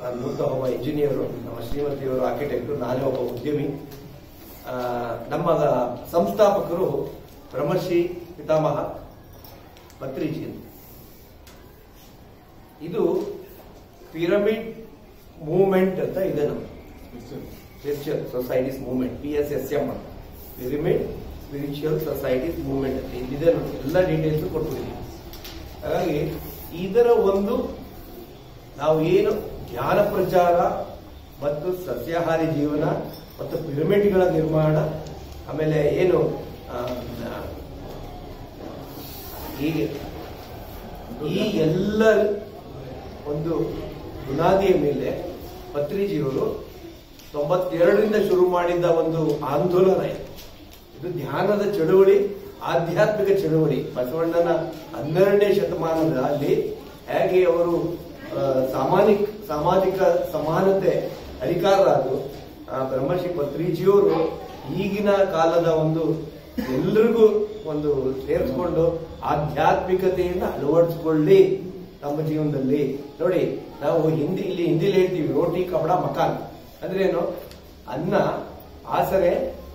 ನಾನು ಮೂಲತಃ ಒಬ್ಬ ಇಂಜಿನಿಯರು ನಮ್ಮ ಶ್ರೀಮತಿಯವರು ಆರ್ಕಿಟೆಕ್ಟು ನಾನೇ ಒಬ್ಬ ಉದ್ಯಮಿ ಆ, ನಮ್ಮ ಸಂಸ್ಥಾಪಕರು ಬ್ರಹ್ಮಶ್ರೀ ಪಿತಾಮಹ ಭತ್ರಿಜಿ ಅಂತ. ಇದು ಪಿರಮಿಡ್ ಮೂವ್ಮೆಂಟ್ ಅಂತ ಇದೆ ನಮ್ದು spiritual societies movement P S S M ಅಂತ ಪಿರಮಿಡ್ ಸ್ಪಿರಿಚುವಲ್ ಸೊಸೈಟೀಸ್ ಮೂವ್ಮೆಂಟ್ ಅಂತ ಇಲ್ಲಿದೆ ನೋಡಿ ಎಲ್ಲ ಡೀಟೇಲ್ಸ್ ಕೊಟ್ಟಿದ್ದೀವಿ ಹಾಗಾಗಿ ಇದರ ಒಂದು ನಾವು ಏನು ಜ್ಞಾನ ಪ್ರಚಾರ ಮತ್ತು ಸಸ್ಯಾಹಾರಿ ಜೀವನ ಮತ್ತು ಪಿರಮಿಡ್ಗಳ ನಿರ್ಮಾಣ ಆಮೇಲೆ ಏನು ಆ, ಹೀಗೆ ಈ ಎಲ್ಲ ಒಂದು ಬುನಾದಿಯ ಮೇಲೆ ಪತ್ರಿಜಿಯವರು ತೊಂಬತ್ತೆರಡರಿಂದ ಶುರು ಮಾಡಿದ್ದ ಒಂದು ಆಂದೋಲನ ಇದು ಇದು ಧ್ಯಾನದ ಚಳುವಳಿ ಆಧ್ಯಾತ್ಮಿಕ ಚಳುವಳಿ ಬಸವಣ್ಣನ ಹನ್ನೆರಡನೇ ಶತಮಾನದಲ್ಲಿ ಹೇಗೆ ಅವರು ಆ, ಸಾಮಾಜಿಕ ಸಾಮಾಜಿಕ ಸಮಾನತೆ ಅಧಿಕಾರರಾದರು ಆ, ಬ್ರಹ್ಮಶ್ರೀ ಪತ್ರಿಜಿಯವರು ಈಗಿನ ಕಾಲದ ಒಂದು ಎಲ್ರಿಗೂ ಒಂದು ಸೇರಿಸ್ಕೊಂಡು ಆಧ್ಯಾತ್ಮಿಕತೆಯನ್ನು ಅಳವಡಿಸಿಕೊಳ್ಳಿ ನಮ್ಮ ಜೀವನದಲ್ಲಿ ನೋಡಿ ನಾವು ಹಿಂದಿ ಇಲ್ಲಿ ಹಿಂದಿಲಿ ಹೇಳ್ತೀವಿ ರೋಟಿ ಕಪಡ ಮಕಾನ್ ಅಂದ್ರೆ ಏನು ಅನ್ನ ಆಸರೆ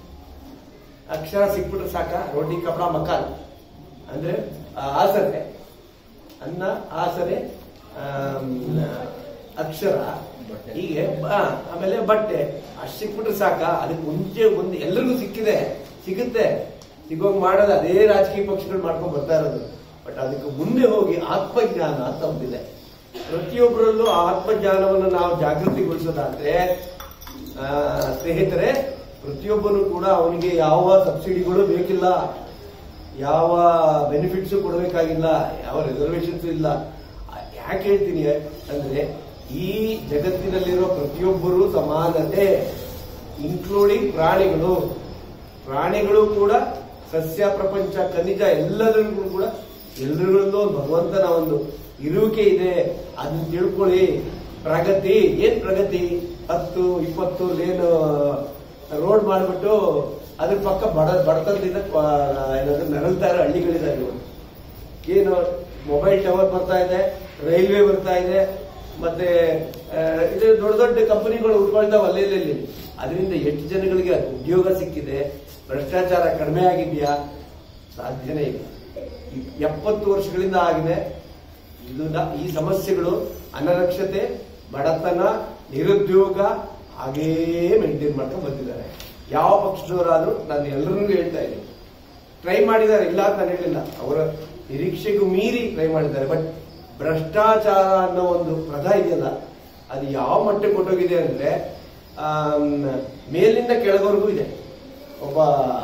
ಅಕ್ಷರ ಸಿಕ್ಬಿಟ್ರೆ ಸಾಕ ರೋಟಿ ಕಪಡ ಮಕಾನ್ ಅಂದ್ರೆ ಆ ಆಸರೆ ಅನ್ನ ಆಸರೆ ಆಮ್, ಅಕ್ಷರ ಹೀಗೆ ಆ, ಆಮೇಲೆ ಬಟ್ಟೆ ಅಷ್ಟು ಸಿಕ್ಬಿಟ್ರೆ ಸಾಕ ಅದಕ್ಕೆ ಮುಂಚೆ ಒಂದು ಎಲ್ರಿಗೂ ಸಿಕ್ಕಿದೆ ಸಿಗುತ್ತೆ ಸಿಗೋಂಗ್ ಮಾಡೋದು ಅದೇ ರಾಜಕೀಯ ಪಕ್ಷಗಳು ಮಾಡ್ಕೊಂಡು ಬರ್ತಾ ಇರೋದು ಬಟ್ ಅದಕ್ಕೆ ಮುಂದೆ ಹೋಗಿ ಆತ್ಮಜ್ಞಾನ ಅಂತ ಒಂದಿದೆ ಪ್ರತಿಯೊಬ್ಬರಲ್ಲೂ ಆ ಆತ್ಮಜ್ಞಾನವನ್ನು ನಾವು ಜಾಗೃತಿಗೊಳಿಸೋದಾದ್ರೆ ಆ, ಸ್ನೇಹಿತರೆ ಪ್ರತಿಯೊಬ್ಬನು ಕೂಡ ಅವನಿಗೆ ಯಾವ ಸಬ್ಸಿಡಿಗಳು ಬೇಕಿಲ್ಲ ಯಾವ ಬೆನಿಫಿಟ್ಸ್ ಕೊಡಬೇಕಾಗಿಲ್ಲ ಯಾವ ರಿಸರ್ವೇಶನ್ಸ್ ಇಲ್ಲ ಯಾಕೆ ಹೇಳ್ತೀನಿ ಅಂದ್ರೆ ಈ ಜಗತ್ತಿನಲ್ಲಿರೋ ಪ್ರತಿಯೊಬ್ಬರು ಸಮಾನತೆ ಇನ್ಕ್ಲೂಡಿಂಗ್ ಪ್ರಾಣಿಗಳು ಪ್ರಾಣಿಗಳು ಕೂಡ ಸಸ್ಯ ಪ್ರಪಂಚ ಖನಿಜ ಎಲ್ಲದರಲ್ಲೂ ಕೂಡ ಎಲ್ಲರಲ್ಲೂ ಒಂದು ಭಗವಂತನ ಒಂದು ಇರುವಿಕೆ ಇದೆ ಅದನ್ನ ತಿಳ್ಕೊಳ್ಳಿ ಪ್ರಗತಿ ಏನ್ ಪ್ರಗತಿ ಹತ್ತು ಇಪ್ಪತ್ತು ಲೇನ್ ರೋಡ್ ಮಾಡಿಬಿಟ್ಟು ಅದ್ರ ಪಕ್ಕ ಬಡ ಬಡತನದಿಂದ ಪ- ಏನಾದ್ರು ನರಳ್ತಾ ಇರೋ ಹಳ್ಳಿಗಳಿದಾವೆ ಇವಾಗ. ಏನು ಮೊಬೈಲ್ ಟವರ್ ಬರ್ತಾ ಇದೆ ರೈಲ್ವೆ ಬರ್ತಾ ಇದೆ ಮತ್ತೆ ಆ, ಇದು ದೊಡ್ಡ ದೊಡ್ಡ ಕಂಪನಿಗಳು ಉಟ್ಕೊಳ್ತಾವ ಅಲ್ಲೆಲ್ಲಿ ಅದರಿಂದ ಎಷ್ಟು ಜನಗಳಿಗೆ ಉದ್ಯೋಗ ಸಿಕ್ಕಿದೆ ಭ್ರಷ್ಟಾಚಾರ ಕಡಿಮೆ ಆಗಿದೆಯಾ ಸಾಧ್ಯನೇ ಇಲ್ಲ ಈ ಎಪ್ಪತ್ತು ವರ್ಷಗಳಿಂದ ಆಗಿದೆ ಇದು ನ- ಈ ಸಮಸ್ಯೆಗಳು ಅನರಕ್ಷತೆ ಬಡತನ ನಿರುದ್ಯೋಗ ಹಾಗೇ ಮೇಂಟೈನ್ ಮಾಡ್ಕೊಂಡು ಬಂದಿದ್ದಾರೆ ಯಾವ ಪಕ್ಷದವರಾದ್ರೂ ನಾನು ಎಲ್ಲರಿಗೂ ಹೇಳ್ತಾ ಇದ್ದೀನಿ ಟ್ರೈ ಮಾಡಿದ್ದಾರೆ ಇಲ್ಲ ಅಂತ ನಾನು ಹೇಳಿಲ್ಲ ಅವರ ನಿರೀಕ್ಷೆಗೂ ಮೀರಿ ಟ್ರೈ ಮಾಡಿದ್ದಾರೆ ಬಟ್ ಭ್ರಷ್ಟಾಚಾರ ಅನ್ನೋ ಒಂದು ಪ್ರಧ ಇದೆಯಲ್ಲ ಅದು ಯಾವ ಮಟ್ಟಕ್ಕೆ ಕೊಟ್ಟೋಗಿದೆ ಅಂದ್ರೆ ಆಮ್, ಮೇಲಿಂದ ಕೆಳಗವರೆಗೂ ಇದೆ ಒಬ್ಬ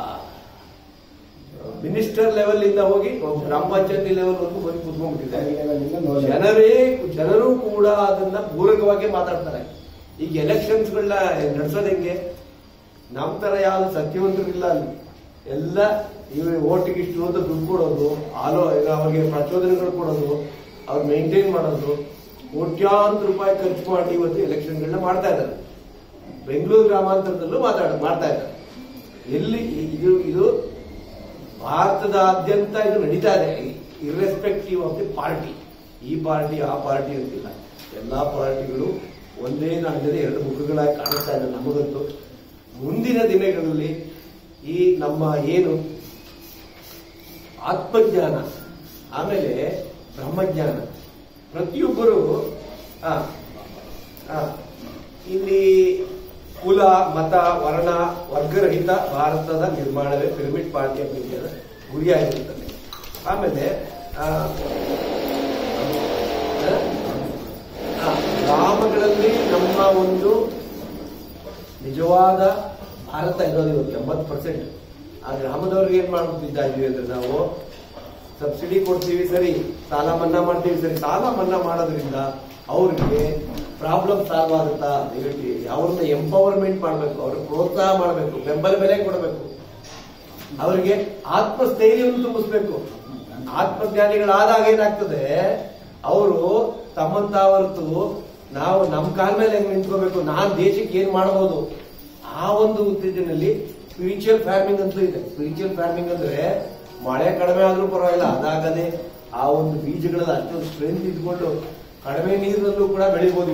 ಮಿನಿಸ್ಟರ್ ಲೆವೆಲ್ ಇಂದ ಹೋಗಿ ಒಬ್ಬ ಗ್ರಾಮ ಪಂಚಾಯತಿ ಲೆವೆಲ್ ವರೆಗೂ ಬಂದು ಕುತ್ಕೊಂಡ್ಬಿಟ್ಟಿದ್ದಾರೆ ಜನರೇ ಜನರು ಕೂಡ ಅದನ್ನ ಪೂರಕವಾಗಿ ಮಾತಾಡ್ತಾರೆ ಈಗ ಎಲೆಕ್ಷನ್ಸ್ ಗಳನ್ನ ನಡೆಸೋದ್ ಹೆಂಗೆ ನಮ್ ತರ ಯಾವ್ದು ಸತ್ಯವಂತರಿಲ್ಲ ಅಲ್ಲಿ ಎಲ್ಲ ಇವು ಓಟಿಗೆ ಇಷ್ಟು ಅಂತ ದುಡ್ಡು ಕೊಡೋದು ಆಲೋ ಈಗ ಅವ್ರಿಗೆ ಪ್ರಚೋದನೆಗಳು ಕೊಡೋದು ಅವ್ರು ಮೇಂಟೈನ್ ಮಾಡೋದು ಕೋಟ್ಯಾಂತರ ರೂಪಾಯಿ ಖರ್ಚು ಮಾಡಿ ಇವತ್ತು ಎಲೆಕ್ಷನ್ಗಳನ್ನ ಮಾಡ್ತಾ ಇದ್ದಾರೆ ಬೆಂಗಳೂರು ಗ್ರಾಮಾಂತರದಲ್ಲೂ ಮಾತಾಡ ಮಾಡ್ತಾ ಇದ್ದಾರೆ ಎಲ್ಲಿ ಇದು ಇದು ಭಾರತದಾದ್ಯಂತ ಇದು ನಡೀತಾ ಇದೆ ಇರ್ರೆಸ್ಪೆಕ್ಟಿವ್ ಆಫ್ ದಿ ಪಾರ್ಟಿ ಈ ಪಾರ್ಟಿ ಆ ಪಾರ್ಟಿ ಅಂತಿಲ್ಲ ಎಲ್ಲಾ ಪಾರ್ಟಿಗಳು ಒಂದೇ ನಾಣ್ಯದ ಎರಡು ಮುಖಗಳಾಗಿ ಕಾಣಿಸ್ತಾ ಇದೆ ನಮಗಂತೂ ಮುಂದಿನ ದಿನಗಳಲ್ಲಿ ಈ ನಮ್ಮ ಏನು ಆತ್ಮಜ್ಞಾನ ಆಮೇಲೆ ಬ್ರಹ್ಮಜ್ಞಾನ ಪ್ರತಿಯೊಬ್ಬರು ಆ, ಆ, ಇಲ್ಲಿ ಕುಲ ಮತ ವರ್ಣ ವರ್ಗರಹಿತ ಭಾರತದ ನಿರ್ಮಾಣವೇ ಪಿರಮಿಡ್ ಪಾರ್ಟಿ ಅಭಿವೃದ್ಧಿಯ ಗುರಿಯಾಗಿರುತ್ತದೆ ಆಮೇಲೆ ಆ, ಆ, ಗ್ರಾಮಗಳಲ್ಲಿ ನಮ್ಮ ಒಂದು ನಿಜವಾದ ಭಾರತ ಇರೋದು ಇವತ್ತು ಎಂಬತ್ತು ಪರ್ಸೆಂಟ್ ಆ ಗ್ರಾಮದವ್ರಿಗೆ ಏನ್ ಮಾಡ್ಬಿಟ್ಟಿದ್ದ ಇದೀವಿ ಅಂದ್ರೆ ನಾವು ಸಬ್ಸಿಡಿ ಕೊಡ್ತೀವಿ ಸರಿ ಸಾಲ ಮನ್ನಾ ಮಾಡ್ತೀವಿ ಸರಿ ಸಾಲ ಮನ್ನಾ ಮಾಡೋದ್ರಿಂದ ಅವ್ರಿಗೆ ಪ್ರಾಬ್ಲಮ್ ಸಾಲ್ವ್ ಆಗುತ್ತಾ ದಯವಿಟ್ಟು ಅವ್ರನ್ನ ಎಂಪವರ್ಮೆಂಟ್ ಮಾಡಬೇಕು ಅವ್ರಿಗೆ ಪ್ರೋತ್ಸಾಹ ಮಾಡಬೇಕು ಬೆಂಬಲ ಬೆಲೆ ಕೊಡಬೇಕು ಅವರಿಗೆ ಆತ್ಮಸ್ಥೈರ್ಯವನ್ನು ತುಂಬಿಸ್ಬೇಕು ಆತ್ಮಜ್ಞಾನಿಗಳಾದಾಗ ಏನಾಗ್ತದೆ ಅವರು ತಮ್ಮಂತ ಹೊರತು ನಾವು ನಮ್ಮ ಕಾಲ ಮೇಲೆ ಹೆಂಗ್ ನಿಂತ್ಕೋಬೇಕು ನಾನ್ ದೇಶಕ್ಕೆ ಏನ್ ಮಾಡಬಹುದು ಆ ಒಂದು ಉತ್ತೇಜನಲ್ಲಿ ಸ್ಪಿರಿಚುವಲ್ ಫಾರ್ಮಿಂಗ್ ಅಂತೂ ಇದೆ ಸ್ಪಿರಿಚುವಲ್ ಫಾರ್ಮಿಂಗ್ ಅಂದ್ರೆ ಮಳೆ ಕಡಿಮೆ ಆದ್ರೂ ಪರವಾಗಿಲ್ಲ ಅದಾಗದೆ ಆ ಒಂದು ಬೀಜಗಳಲ್ಲಿ ಅಷ್ಟೊಂದು ಸ್ಟ್ರೆಂತ್ ಇದ್ಕೊಂಡು ಕಡಿಮೆ ನೀರಿನಲ್ಲೂ ಕೂಡ ಬೆಳಿಬಹುದು ಇವು.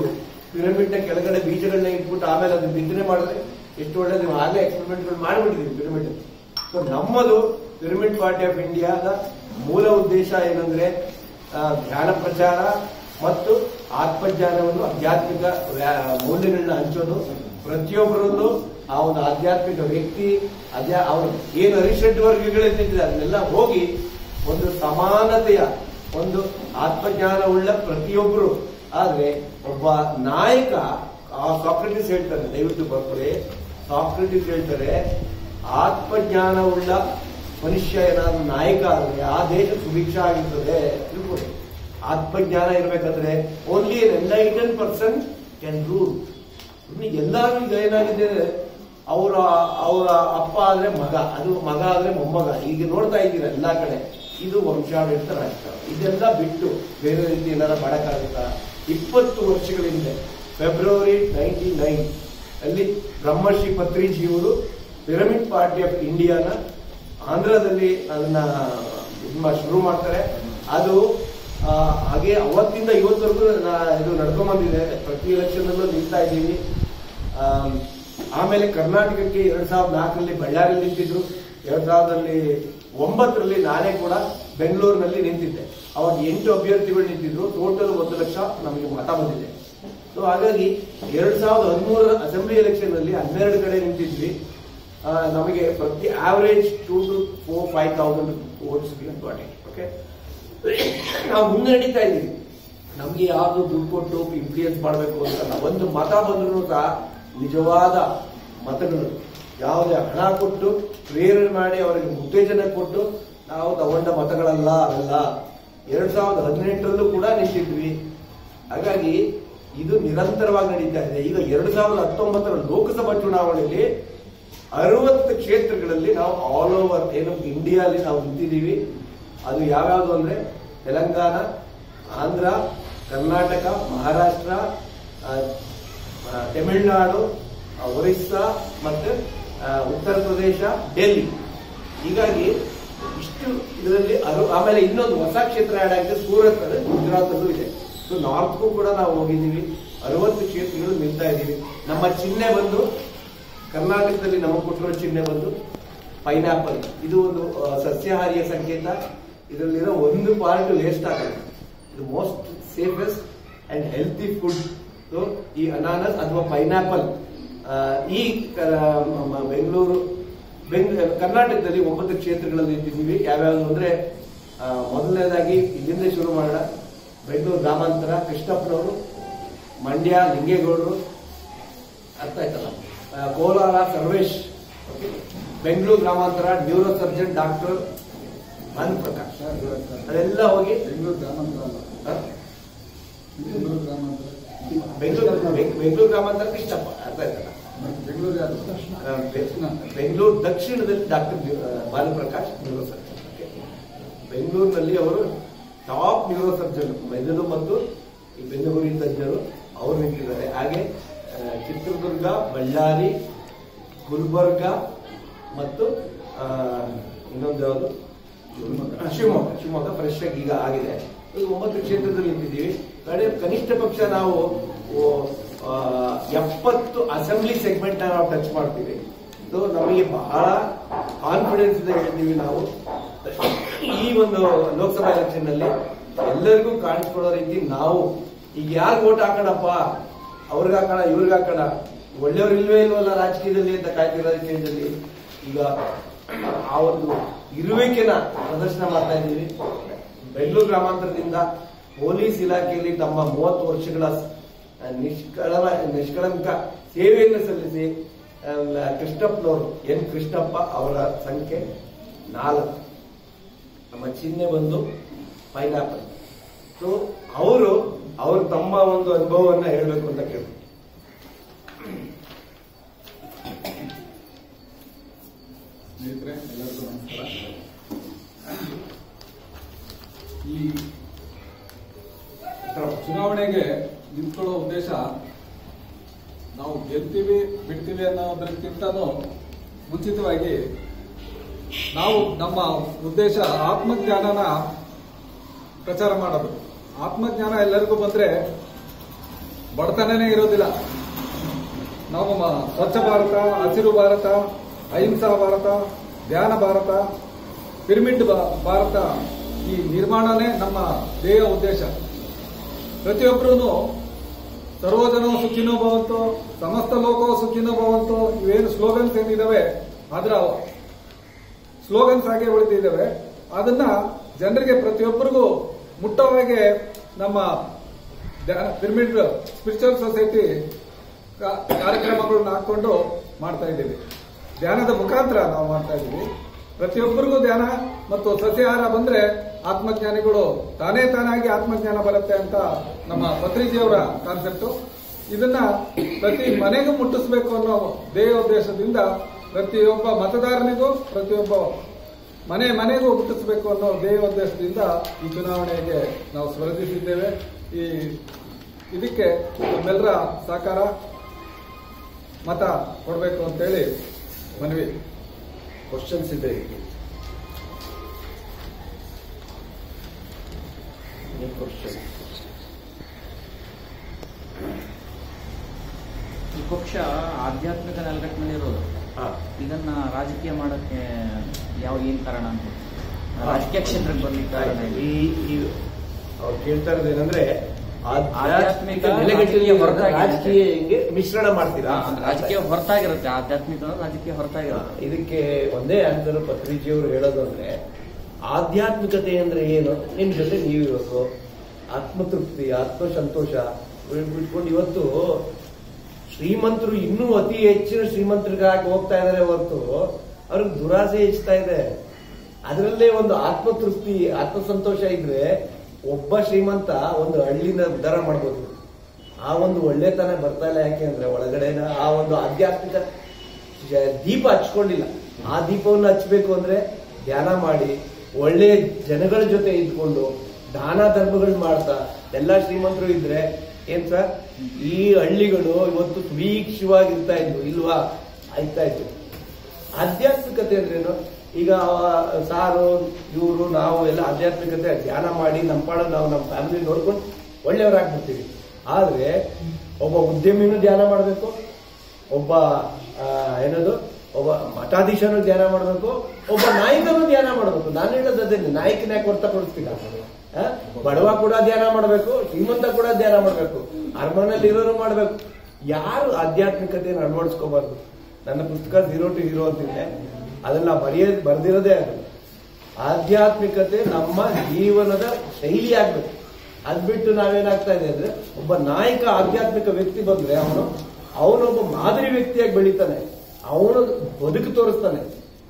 ಪಿರಮಿಡ್ ನ ಕೆಳಗಡೆ ಬೀಜಗಳನ್ನ ಇಟ್ಬಿಟ್ಟು ಆಮೇಲೆ ಅದು ಬಿತ್ತನೆ ಮಾಡಿದ್ರೆ ಎಷ್ಟು ಒಳ್ಳೇದು ನೀವು ಆಗಲೇ ಎಕ್ಸ್ಪೆರಿಮೆಂಟ್ಗಳು ಮಾಡಿಬಿಟ್ಟಿದ್ದೀವಿ ಪಿರಮಿಡ್ ಸೊ ನಮ್ಮದು ಪಿರಮಿಡ್ ಪಾರ್ಟಿ ಆಫ್ ಇಂಡಿಯಾದ ಮೂಲ ಉದ್ದೇಶ ಏನಂದ್ರೆ ಆ, ಧ್ಯಾನ ಪ್ರಚಾರ ಮತ್ತು ಆತ್ಮಜ್ಞಾನವನ್ನು ಆಧ್ಯಾತ್ಮಿಕ ವ್ಯಾ- ಮೌಲ್ಯಗಳನ್ನ ಹಂಚೋದು ಪ್ರತಿಯೊಬ್ಬರಲ್ಲೂ ಆ ಒಂದು ಆಧ್ಯಾತ್ಮಿಕ ವ್ಯಕ್ತಿ ಅದ್ಯಾ ಅವರು ಏನು ಅರಿಷಡ್ ವರ್ಗಗಳಿದ್ದಾರೆ ಅದನ್ನೆಲ್ಲ ಹೋಗಿ ಒಂದು ಸಮಾನತೆಯ ಒಂದು ಆತ್ಮಜ್ಞಾನವುಳ್ಳ ಪ್ರತಿಯೊಬ್ಬರು ಆದ್ರೆ ಒಬ್ಬ ನಾಯಕ ಆ ಸಾಕ್ರೆಟಿಸ್ ಹೇಳ್ತಾರೆ ದಯವಿಟ್ಟು ಬರ್ತಾರೆ ಸಾಕ್ರೆಟಿಸ್ ಹೇಳ್ತಾರೆ ಆತ್ಮಜ್ಞಾನವುಳ್ಳ ಮನುಷ್ಯ ಏನಾದ್ರು ನಾಯಕ ಆದ್ರೆ ಆ ದೇಶ ಸುಭಿಕ್ಷ ಆಗಿರ್ತದೆ ತಿಳ್ಕೊಳ್ಳಿ ಆತ್ಮಜ್ಞಾನ ಇರಬೇಕಾದ್ರೆ only enlighten person can rule ಇನ್ನು ಎಲ್ಲರೂ ಈಗ ಏನಾಗಿದೆ ಅವರ ಅವರ ಅಪ್ಪ ಆದ್ರೆ ಮಗ ಅದು ಮಗ ಆದ್ರೆ ಮೊಮ್ಮಗ ಈಗ ನೋಡ್ತಾ ಇದ್ದೀರ ಎಲ್ಲಾ ಕಡೆ ಇದು ವಂಶಾಡಳಿತ ರಾಷ್ಟ್ರ ಇದೆಲ್ಲ ಬಿಟ್ಟು ಬೇರೆ ರೀತಿ ಏನಾರ ಮಾಡಕ್ಕಾಗುತ್ತಾ ಇಪ್ಪತ್ತು ವರ್ಷಗಳ ಹಿಂದೆ ಫೆಬ್ರವರಿ ನೈನ್ಟಿ ನೈನ್ ಅಲ್ಲಿ ಬ್ರಹ್ಮಶ್ರೀ ಪತ್ರಿಜಿಯವರು ಪಿರಮಿಡ್ ಪಾರ್ಟಿ ಆಫ್ ಇಂಡಿಯಾನ ಆಂಧ್ರದಲ್ಲಿ ಅದನ್ನ ಇದ್ ಮಾ- ಶುರು ಮಾಡ್ತಾರೆ ಅದು ಆ, ಹಾಗೆ ಅವತ್ತಿಂದ ಇವತ್ತವರೆಗೂ ನಾ- ಇದು ನಡ್ಕೊಂಡ್ ಬಂದಿದೆ ಪ್ರತಿ ಎಲೆಕ್ಷನ್ ಅಲ್ಲೂ ನಿಲ್ತಾ ಇದ್ದೀವಿ ಆಮ್, ಆಮೇಲೆ ಕರ್ನಾಟಕಕ್ಕೆ ಎರಡ್ ಸಾವಿರದ ನಾಲ್ಕರಲ್ಲಿ ಬಳ್ಳಾರಿಯಲ್ಲಿ ನಿಂತಿದ್ರು ಎರಡ್ ಸಾವಿರದಲ್ಲಿ ಒಂಬತ್ತರಲ್ಲಿ ನಾನೇ ಕೂಡ ಬೆಂಗಳೂರಿನಲ್ಲಿ ನಿಂತಿದ್ದೆ ಅವಾಗ ಎಂಟು ಅಭ್ಯರ್ಥಿಗಳು ನಿಂತಿದ್ರು ಟೋಟಲ್ ಒಂದು ಲಕ್ಷ ನಮಗೆ ಮತ ಬಂದಿದೆ ಸೊ ಹಾಗಾಗಿ ಎರಡ್ ಸಾವಿರದ ಹದಿಮೂರರ ಅಸೆಂಬ್ಲಿ ಎಲೆಕ್ಷನ್ ಅಲ್ಲಿ ಹನ್ನೆರಡು ಕಡೆ ನಿಂತಿದ್ವಿ ಆ, ನಮಗೆ ಪ್ರತಿ average two to four five thousand votes okay ನಾವು ಮುನ್ನಡೀತಾ ಇದ್ದೀವಿ ನಮ್ಗೆ ಯಾವ್ದು ದುಡ್ಡು ಕೊಟ್ಟು ಇನ್ಫ್ಲೂಯೆನ್ಸ್ ಮಾಡಬೇಕು ಅಂತಲ್ಲ ಒಂದು ಮತ ಬಂದ್ರು ಸಹ ನಿಜವಾದ ಮತಗಳು ಯಾವುದೇ ಹಣ ಕೊಟ್ಟು ಪ್ರೇರಣೆ ಮಾಡಿ ಅವರಿಗೆ ಉತ್ತೇಜನ ಕೊಟ್ಟು ನಾವು ತಗೊಂಡ ಮತಗಳಲ್ಲ ಅವೆಲ್ಲ ಎರಡ್ ಸಾವಿರದ ಹದಿನೆಂಟರಲ್ಲೂ ಕೂಡ ನಿಂತಿದ್ವಿ ಹಾಗಾಗಿ ಇದು ನಿರಂತರವಾಗಿ ನಡೀತಾ ಇದೆ ಈಗ ಎರಡ್ ಸಾವಿರದ ಹತ್ತೊಂಬತ್ತರ ಲೋಕಸಭಾ ಚುನಾವಣೆಯಲ್ಲಿ ಅರವತ್ತು ಕ್ಷೇತ್ರಗಳಲ್ಲಿ ನಾವು ಆಲ್ ಓವರ್ ಏನು ಇಂಡಿಯಾದಲ್ಲಿ ನಾವು ನಿಂತಿದ್ದೀವಿ ಅದು ಯಾವ್ಯಾವುದು ಅಂದ್ರೆ ತೆಲಂಗಾಣ ಆಂಧ್ರ ಕರ್ನಾಟಕ ಮಹಾರಾಷ್ಟ್ರ ಆ, ಆ, ತಮಿಳುನಾಡು ಆ, ಒರಿಸ್ಸಾ ಮತ್ತು ಆ, ಉತ್ತರ ಪ್ರದೇಶ ಡೆಲ್ಲಿ ಹೀಗಾಗಿ ಇಷ್ಟು ಇದರಲ್ಲಿ ಅರು ಆಮೇಲೆ ಇನ್ನೊಂದು ಹೊಸ ಕ್ಷೇತ್ರ ಆಡ್ ಆಗಿದೆ ಸೂರತ್ ಅಂದ್ರೆ ಗುಜರಾತ್ ಅಲ್ಲೂ ಇದೆ ಸೊ ನಾರ್ತ್ಗೂ ಕೂಡ ನಾವು ಹೋಗಿದ್ದೀವಿ ಅರವತ್ತು ಕ್ಷೇತ್ರಗಳು ನಿಲ್ತಾ ಇದ್ದೀವಿ ನಮ್ಮ ಚಿಹ್ನೆ ಬಂದು ಕರ್ನಾಟಕದಲ್ಲಿ ನಮಗೆ ಕೊಟ್ಟಿರೋ ಚಿಹ್ನೆ ಬಂದು ಪೈನಾಪಲ್ ಇದು ಒಂದು ಆ, ಸಸ್ಯಾಹಾರಿಯ ಸಂಕೇತ ಇದರಲ್ಲಿರೋ ಒಂದು ಪಾರ್ಟ್ ವೇಸ್ಟ್ ಆಗಲ್ಲ ಇದು most safest and healthy food ಈ ಅನಾನಸ್ ಅಥವಾ ಪೈನಾಪಲ್ ಈ ಕ- ಮ- ಮ- ಬೆಂಗಳೂರು ಬೆಂಗ್ ಕರ್ನಾಟಕದಲ್ಲಿ ಒಂಬತ್ತು ಕ್ಷೇತ್ರಗಳಲ್ಲಿ ನಿಂತಿದ್ದೀವಿ ಯಾವ್ಯಾವುದು ಅಂದ್ರೆ ಆ, ಮೊದಲನೇದಾಗಿ ಇಲ್ಲಿಂದ ಶುರು ಮಾಡೋಣ ಬೆಂಗಳೂರು ಗ್ರಾಮಾಂತರ ಕೃಷ್ಣಪ್ಪನವರು ಮಂಡ್ಯ ಲಿಂಗೇಗೌಡರು ಅರ್ಥ ಆಯ್ತಲ್ಲ ಆ, ಕೋಲಾರ ಸರ್ವೇಶ್ ಓಕೆ ಬೆಂಗಳೂರು ಗ್ರಾಮಾಂತರ neuro surgeon doctor Bhanu Prakash ಅದೆಲ್ಲ ಹೋಗಿ ಬೆಂಗಳೂರು ಗ್ರಾಮಾಂತರ ಅಲ್ಲ ಆ, ಬೆಂಗಳೂರು ಗ್ರಾಮಾಂತರ ಬೆಂಗಳೂರು ಬೆಂಗ್- ಬೆಂಗಳೂರು ಗ್ರಾಮಾಂತರ ಕೃಷ್ಣಪ್ಪ ಅರ್ಥ ಆಯ್ತಲ್ಲ ಮತ್ತೆ ಬೆಂಗಳೂರು ಯಾರು ಆ, ಬೆ- ಬೆಂಗಳೂರು ದಕ್ಷಿಣದಲ್ಲಿ doctor Bhanuprakash neuro surgeon okay. ಬೆಂಗಳೂರಿನಲ್ಲಿ ಅವರು ಟಾಪ್ ನ್ಯೂರೋ ಸರ್ಜನ್ ಮೆದುಳು ಮತ್ತು ಈ ಬೆನ್ನುಹುರಿ ತಜ್ಞರು ಅವರು ನಿಂತಿದ್ದಾರೆ ಹಾಗೆ ಆ, ಚಿತ್ರದುರ್ಗ ಬಳ್ಳಾರಿ ಗುಲ್ಬರ್ಗ ಮತ್ತು ಆ, ಇನ್ನೊಂದು ಯಾವುದು ಶಿವಮೊಗ್ಗ. ಶಿವಮೊಗ್ಗ ಶಿವಮೊಗ್ಗ ಫ್ರೆಶ್ ಆಗಿ ಈಗ ಆಗಿದೆ ಈಗ ಒಂಬತ್ತು ಕ್ಷೇತ್ರದಲ್ಲಿ ನಿಂತಿದ್ದೀವಿ ಕಡೆ ಕನಿಷ್ಠ ಪಕ್ಷ ನಾವು ಓ, ಆ, ಎಪ್ಪತ್ತು ಅಸೆಂಬ್ಲಿ ಸೆಗ್ಮೆಂಟ್ ನಾವು ಟಚ್ ಮಾಡ್ತೀವಿ ಸೊ ನಮಗೆ ಬಹಳ ಕಾನ್ಫಿಡೆನ್ಸ್ ಇದೆ ಹೇಳ್ತೀವಿ ನಾವು ಈ ಒಂದು ಲೋಕಸಭಾ ಎಲೆಕ್ಷನ್ ನಲ್ಲಿ ಎಲ್ಲರಿಗೂ ಕಾಣಿಸ್ಕೊಳ್ಳೋ ರೀತಿ ನಾವು ಈಗ ಯಾರು ವೋಟ್ ಹಾಕೋಣಪ್ಪ ಅವ್ರಿಗೆ ಹಾಕೋಣ ಇವ್ರಿಗೆ ಹಾಕೋಣ ಒಳ್ಳೆಯವ್ರು ಇಲ್ವೇ ಇಲ್ವಲ್ಲ ರಾಜಕೀಯದಲ್ಲಿ ಅಂತ ಕಾಯ್ತಿರೋ ಸ್ಟೇಜಲ್ಲಿ ಈಗ ಆ ಒಂದು ಇರುವಿಕೆನ ಪ್ರದರ್ಶನ ಮಾಡ್ತಾ ಇದ್ದೀವಿ ಬೆಂಗಳೂರು ಗ್ರಾಮಾಂತರದಿಂದ ಪೊಲೀಸ್ ಇಲಾಖೆಯಲ್ಲಿ ತಮ್ಮ ಮೂವತ್ತು ವರ್ಷಗಳ ಆ, ನಿಷ್ಕಳ ನಿಷ್ಕಳಂಕ ಸೇವೆಯನ್ನು ಸಲ್ಲಿಸಿ ಆ, ಕೃಷ್ಣಪ್ಪನವರು ಎನ್ ಕೃಷ್ಣಪ್ಪ ಅವರ ಸಂಖ್ಯೆ ನಾಲ್ಕು ನಮ್ಮ ಚಿಹ್ನೆ ಬಂದು ಪೈನಾಪಲ್ ಸೊ ಅವರು ಅವರು ತಮ್ಮ ಒಂದು ಅನುಭವವನ್ನ ಹೇಳಬೇಕು ಅಂತ ಕೇಳಿ ಸ್ನೇಹಿತರೆ ಎಲ್ಲರಿಗೂ ನಮಸ್ಕಾರ ಈ ಚುನಾವಣೆಗೆ ನಿಂತ್ಕೊಳ್ಳೋ ಉದ್ದೇಶ ನಾವು ಗೆಲ್ತೀವಿ ಬಿಡ್ತೀವಿ ಅನ್ನೋದಕ್ಕಿಂತನೂ ಮುಂಚಿತವಾಗಿ ನಾವು ನಮ್ಮ ಉದ್ದೇಶ ಆತ್ಮಜ್ಞಾನನ ಪ್ರಚಾರ ಮಾಡೋದು ಆತ್ಮಜ್ಞಾನ ಎಲ್ಲರಿಗೂ ಬಂದ್ರೆ ಬಡತನನೇ ಇರೋದಿಲ್ಲ ನಾವು ಮ- ಸ್ವಚ್ಛ ಭಾರತ ಹಸಿರು ಭಾರತ ಅಹಿಂಸಾ ಭಾರತ ಧ್ಯಾನ ಭಾರತ ಪಿರಮಿಡ್ ಭಾ- ಭಾರತ ಈ ನಿರ್ಮಾಣನೇ ನಮ್ಮ ಧ್ಯೇಯ ಉದ್ದೇಶ ಪ್ರತಿಯೊಬ್ಬರೂ ಸರ್ವಜನೋ ಸುಖಿನೋ ಭವಂತು ಸಮಸ್ತ ಲೋಕೋ ಸುಖಿನೋ ಭವಂತು ಇವೇನು ಸ್ಲೋಗನ್ಸ್ ಏನಿದಾವೆ ಅದರ ಸ್ಲೋಗನ್ಸ್ ಆಗಿ ಉಳಿದಿದ್ದಾವೆ ಅದನ್ನ ಜನರಿಗೆ ಪ್ರತಿಯೊಬ್ಬರಿಗೂ ಮುಟ್ಟೋ ಹಾಗೆ ನಮ್ಮ ಧ್ಯಾನ- ಪಿರಮಿಡ್ ಸ್ಪಿರಿಚುವಲ್ ಸೊಸೈಟಿ ಕಾ- ಕಾರ್ಯಕ್ರಮಗಳನ್ನ ಹಾಕೊಂಡು ಮಾಡ್ತಾ ಇದ್ದೀವಿ ಧ್ಯಾನದ ಮುಖಾಂತರ ನಾವು ಮಾಡ್ತಾ ಇದ್ದೀವಿ ಪ್ರತಿಯೊಬ್ಬರಿಗೂ ಧ್ಯಾನ ಮತ್ತು ಸಸ್ಯಾಹಾರ ಬಂದ್ರೆ ಆತ್ಮಜ್ಞಾನಿಗಳು ತಾನೇ ತಾನಾಗಿ ಆತ್ಮಜ್ಞಾನ ಬರುತ್ತೆ ಅಂತ ನಮ್ಮ ಪತ್ರಿಜಿಯವರ ಕಾನ್ಸೆಪ್ಟ್ ಇದನ್ನ ಪ್ರತಿ ಮನೆಗೂ ಮುಟ್ಟಿಸಬೇಕು ಅನ್ನೋ ಧ್ಯೇಯ ಉದ್ದೇಶದಿಂದ ಪ್ರತಿಯೊಬ್ಬ ಮತದಾರನಿಗೂ ಪ್ರತಿಯೊಬ್ಬ ಮನೆ ಮನೆಗೂ ಮುಟ್ಟಿಸಬೇಕು ಅನ್ನೋ ಧ್ಯೇಯ ಉದ್ದೇಶದಿಂದ ಈ ಚುನಾವಣೆಗೆ ನಾವು ಸ್ಪರ್ಧಿಸಿದ್ದೇವೆ ಈ ಇದಕ್ಕೆ ನಮ್ಮೆಲ್ಲರ ಸಹಕಾರ ಮತ ಕೊಡಬೇಕು ಅಂತೇಳಿ ಮನವಿ ಕ್ವಶನ್ಸ್ ಇದೆ ಕ್ವಶನ್ ಈ ಪಕ್ಷ ಆಧ್ಯಾತ್ಮಿಕ ನೆಲಗಟ್ಟಿನಲ್ಲಿ ಇರೋದು ಹಾ ಇದನ್ನ ರಾಜಕೀಯ ಮಾಡಕ್ಕೆ ಯಾವ ಏನ್ ಕಾರಣ ಅಂತ ರಾಜಕೀಯ ಕ್ಷೇತ್ರಕ್ಕೆ ಬರ್ಲಿಕ್ಕೆ ಕಾರಣ ಏನು? ಈ ಈ ಅವ್ರು ಕೇಳ್ತಾ ಇರೋದು ಏನಂದ್ರೆ ಆಧ್ಯಾತ್ಮಿಕ ಆಧ್ಯಾತ್ಮಿಕ ನೆಲೆಗಟ್ಟಿನ ರಾಜಕೀಯ ಹೊರತಾಗಿ ರಾಜಕೀಯ ಹಿಂಗೆ ಮಿಶ್ರಣ ಮಾಡ್ತೀರಾ ಹಾ, ರಾಜಕೀಯ ಹೊರತಾಗಿರುತ್ತೆ ಆಧ್ಯಾತ್ಮಿಕ ಅನ್ನೋದು ರಾಜಕೀಯ ಹೊರತಾಗಿರುತ್ತೆ ಇದಕ್ಕೆ ಒಂದೇ ಆನ್ಸರ್ ಪತ್ರಿಜಿಯವರು ಹೇಳೋದು ಅಂದ್ರೆ ಆಧ್ಯಾತ್ಮಿಕತೆ ಅಂದ್ರೆ ಏನು ನಿಮ್ ಜೊತೆ ನೀವಿರೋದು ಆತ್ಮತೃಪ್ತಿ ಆತ್ಮಸಂತೋಷ ಬಿಟ್ಕೊಂಡು ಇವತ್ತು ಶ್ರೀಮಂತರು ಇನ್ನೂ ಅತಿ ಹೆಚ್ಚಿನ ಶ್ರೀಮಂತರಿಗಾಗಿ ಹೋಗ್ತಾ ಇದಾರೆ ಹೊರತು ಅವ್ರಿಗೆ ದುರಾಸೆ ಹೆಚ್ಚುತ್ತಾ ಇದೆ ಅದರಲ್ಲೇ ಒಂದು ಆತ್ಮತೃಪ್ತಿ ಆತ್ಮಸಂತೋಷ ಇದ್ರೆ ಒಬ್ಬ ಶ್ರೀಮಂತ ಒಂದು ಹಳ್ಳಿನ ಉದ್ಧಾರ ಮಾಡ್ಬೋದು ಆ ಒಂದು ಒಳ್ಳೆತನ ಬರ್ತಾ ಇಲ್ಲ ಯಾಕೆ ಅಂದ್ರೆ ಒಳಗಡೆನ ಆ ಒಂದು ಆಧ್ಯಾತ್ಮಿಕ ಜ- ದೀಪ ಹಚ್ಕೊಂಡಿಲ್ಲ ಆ ದೀಪವನ್ನು ಹಚ್ಬೇಕು ಅಂದ್ರೆ ಧ್ಯಾನ ಮಾಡಿ ಒಳ್ಳೆ ಜನಗಳ ಜೊತೆ ಇದ್ಕೊಂಡು ದಾನ ಧರ್ಮಗಳು ಮಾಡ್ತಾ ಎಲ್ಲ ಶ್ರೀಮಂತರು ಇದ್ರೆ ಏನ್ ಸರ್ ಈ ಹಳ್ಳಿಗಳು ಇವತ್ತು ಸುಭೀಕ್ಷವಾಗಿರ್ತಾ ಇದ್ವು ಇಲ್ವಾ ಆಯ್ತಾ ಇತ್ತು ಆಧ್ಯಾತ್ಮಿಕತೆ ಅಂದ್ರೇನು ಈಗ ಅವ ಸಾರು ಇವರು ನಾವು ಎಲ್ಲ ಆಧ್ಯಾತ್ಮಿಕತೆ ಧ್ಯಾನ ಮಾಡಿ ನಮ್ಮ ಪಾಡ ನಾವು ನಮ್ಮ ಫ್ಯಾಮಿಲಿ ನೋಡ್ಕೊಂಡು ಒಳ್ಳೆಯವರಾಗ್ಬಿಡ್ತೀವಿ ಆದ್ರೆ ಒಬ್ಬ ಉದ್ಯಮಿನೂ ಧ್ಯಾನ ಮಾಡಬೇಕು ಒಬ್ಬ ಆ, ಏನದು ಒಬ್ಬ ಮಠಾಧೀಶನು ಧ್ಯಾನ ಮಾಡಬೇಕು ಒಬ್ಬ ನಾಯಕನು ಧ್ಯಾನ ಮಾಡಬೇಕು ನಾನು ಹೇಳೋದು ಅದೇನೆ ನಾಯಕನ ಯಾಕೆ ಹೊರ್ತ ಕೊಡಿಸ್ತೀನ ಆ? ಬಡವ ಕೂಡ ಧ್ಯಾನ ಮಾಡಬೇಕು ಶ್ರೀಮಂತ ಕೂಡ ಧ್ಯಾನ ಮಾಡಬೇಕು ಅರಮನೆಯಲ್ಲಿ ಇರೋರು ಮಾಡಬೇಕು ಯಾರು ಆಧ್ಯಾತ್ಮಿಕತೆಯನ್ನು ಅಳವಡಿಸ್ಕೋಬಾರ್ದು ನನ್ನ ಪುಸ್ತಕ ಝೀರೋ ಟು ಹೀರೋ ಅಂತಿದೆ ಅದನ್ನ ಬರೆಯ ಬರ್ದಿರೋದೇ ಅದು ಆಧ್ಯಾತ್ಮಿಕತೆ ನಮ್ಮ ಜೀವನದ ಶೈಲಿ ಆಗ್ಬೇಕು ಅದ್ ಬಿಟ್ಟು ನಾವೇನಾಗ್ತಾ ಇದೆ ಅಂದ್ರೆ ಒಬ್ಬ ನಾಯಕ ಆಧ್ಯಾತ್ಮಿಕ ವ್ಯಕ್ತಿ ಬಂದ್ರೆ ಅವನು ಅವನೊಬ್ಬ ಮಾದರಿ ವ್ಯಕ್ತಿಯಾಗಿ ಬೆಳಿತಾನೆ ಅವನು ಬದುಕು ತೋರಿಸ್ತಾನೆ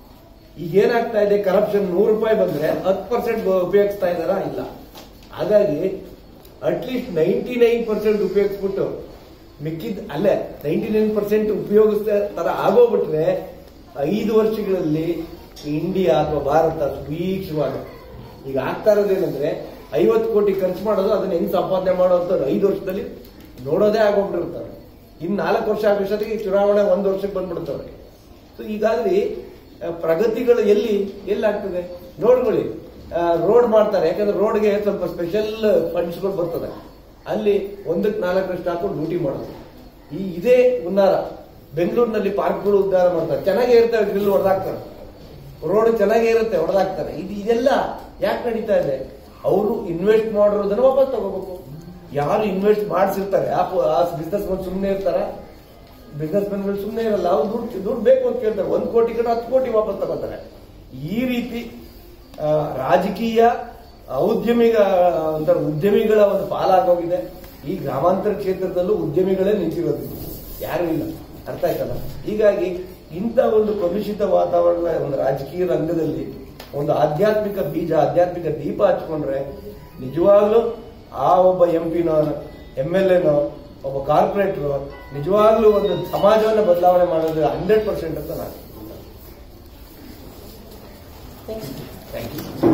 ಈಗ ಏನಾಗ್ತಾ ಇದೆ ಕರಪ್ಷನ್ ನೂರು ರೂಪಾಯಿ ಬಂದ್ರೆ ಹತ್ತು ಪರ್ಸೆಂಟ್ ಉಪಯೋಗಿಸ್ತಾ ಇದಾರಾ ಇಲ್ಲ ಹಾಗಾಗಿ ಅಟ್ಲೀಸ್ಟ್ ನೈಂಟಿ ನೈನ್ ಪರ್ಸೆಂಟ್ ಉಪಯೋಗಿಸ್ಬಿಟ್ಟು ಮಿಕ್ಕಿದ್ ಅಲ್ಲೇ ನೈಂಟಿ ನೈನ್ ಪರ್ಸೆಂಟ್ ಉಪಯೋಗಿಸ್ತಾ ತರ ಆಗೋಗ್ಬಿಟ್ರೆ ಐದು ವರ್ಷಗಳಲ್ಲಿ ಇಂಡಿಯಾ ಅಥವಾ ಭಾರತ ಸುಭೀಕ್ಷವಾಗ ಈಗ ಆಗ್ತಾ ಇರೋದೇನಂದ್ರೆ ಐವತ್ತು ಕೋಟಿ ಖರ್ಚು ಮಾಡೋದು ಅದನ್ನ ಹೆಂಗ್ ಸಂಪಾದನೆ ಮಾಡೋದು ಐದು ವರ್ಷದಲ್ಲಿ ನೋಡೋದೇ ಆಗೋಗ್ಬಿಟ್ಟಿರ್ತಾರೆ ಇನ್ ನಾಲ್ಕು ವರ್ಷ ಆಗೋಷ್ಟೊತ್ತಿಗೆ ಈ ಚುನಾವಣೆ ಒಂದು ವರ್ಷಕ್ಕೆ ಬಂದ್ಬಿಡ್ತವ್ರೆ ಸೊ ಹೀಗಾಗಿ ಆ, ಪ್ರಗತಿಗಳು ಎಲ್ಲಿ ಎಲ್ಲಾಗ್ತದೆ ನೋಡ್ಕೊಳ್ಳಿ ರೋಡ್ ಮಾಡ್ತಾರೆ ಯಾಕಂದ್ರೆ ರೋಡ್ಗೆ ಸ್ವಲ್ಪ ಸ್ಪೆಷಲ್ ಫಂಡ್ಸ್ಗಳು ಬರ್ತದೆ ಅಲ್ಲಿ ಒಂದಕ್ಕೆ ನಾಲ್ಕರಷ್ಟು ಹಾಕೊಂಡು ಡ್ಯೂಟಿ ಮಾಡೋದು ಈ ಇದೇ ಉನ್ನಾರ ಬೆಂಗಳೂರಿನಲ್ಲಿ ಪಾರ್ಕ್ಗಳು ಉದ್ಧಾರ ಮಾಡ್ತಾರೆ ಚೆನ್ನಾಗೇ ಇರ್ತವೆ ಗ್ರಿಲ್ ಹೊಡೆದಾಕ್ತಾರೆ ರೋಡ್ ಚೆನ್ನಾಗೇ ಇರುತ್ತೆ ಹೊಡೆದಾಕ್ತಾರೆ ಇದು ಇದೆಲ್ಲ ಯಾಕೆ ನಡೀತಾ ಇದೆ ಅವರು ಇನ್ವೆಸ್ಟ್ ಮಾಡಿರೋದನ್ನ ವಾಪಸ್ ತಗೋಬೇಕು ಯಾರು ಇನ್ವೆಸ್ಟ್ ಮಾಡಿಸಿರ್ತಾರೆ ಆ ಬಿಸ್ನೆಸ್ ಸುಮ್ಮನೆ ಇರ್ತಾರ ಬಿಸ್ನೆಸ್ ಗಳು ಸುಮ್ಮನೆ ಇರಲ್ಲ ಅವ್ರು ದುಡ್ಡು ದುಡ್ಡು ಬೇಕು ಅಂತ ಕೇಳ್ತಾರೆ ಒಂದ್ ಕೋಟಿ ಕಡೆ ಹತ್ತು ಕೋಟಿ ವಾಪಸ್ ತಗೋತಾರೆ ಈ ರೀತಿ ಆ, ರಾಜಕೀಯ ಔದ್ಯಮಿಗ ಒಂಥರ ಉದ್ಯಮಿಗಳ ಒಂದು ಪಾಲಾಗೋಗಿದೆ ಈ ಗ್ರಾಮಾಂತರ ಕ್ಷೇತ್ರದಲ್ಲೂ ಉದ್ಯಮಿಗಳೇ ನಿಂತಿರೋದು ಯಾರು ಇಲ್ಲ ಅರ್ಥ ಆಯ್ತಲ್ಲ ಹೀಗಾಗಿ ಇಂಥ ಒಂದು ಕಲುಷಿತ ವಾತಾವರಣ ಒಂದು ರಾಜಕೀಯ ರಂಗದಲ್ಲಿ ಒಂದು ಆಧ್ಯಾತ್ಮಿಕ ಬೀಜ ಆಧ್ಯಾತ್ಮಿಕ ದೀಪ ಹಚ್ಕೊಂಡ್ರೆ ನಿಜವಾಗ್ಲೂ ಆ ಒಬ್ಬ ಎಂ ಪಿನೋ ಎಂ ಎಲ್ ಎನೋ ಒಬ್ಬ ಕಾರ್ಪೊರೇಟ್ರು ನಿಜವಾಗ್ಲೂ ಒಂದು ಸಮಾಜವನ್ನು ಬದಲಾವಣೆ ಮಾಡೋದು ಹಂಡ್ರೆಡ್ ಪರ್ಸೆಂಟ್ ಅಂತ ನಾನು ಥ್ಯಾಂಕ್ ಯು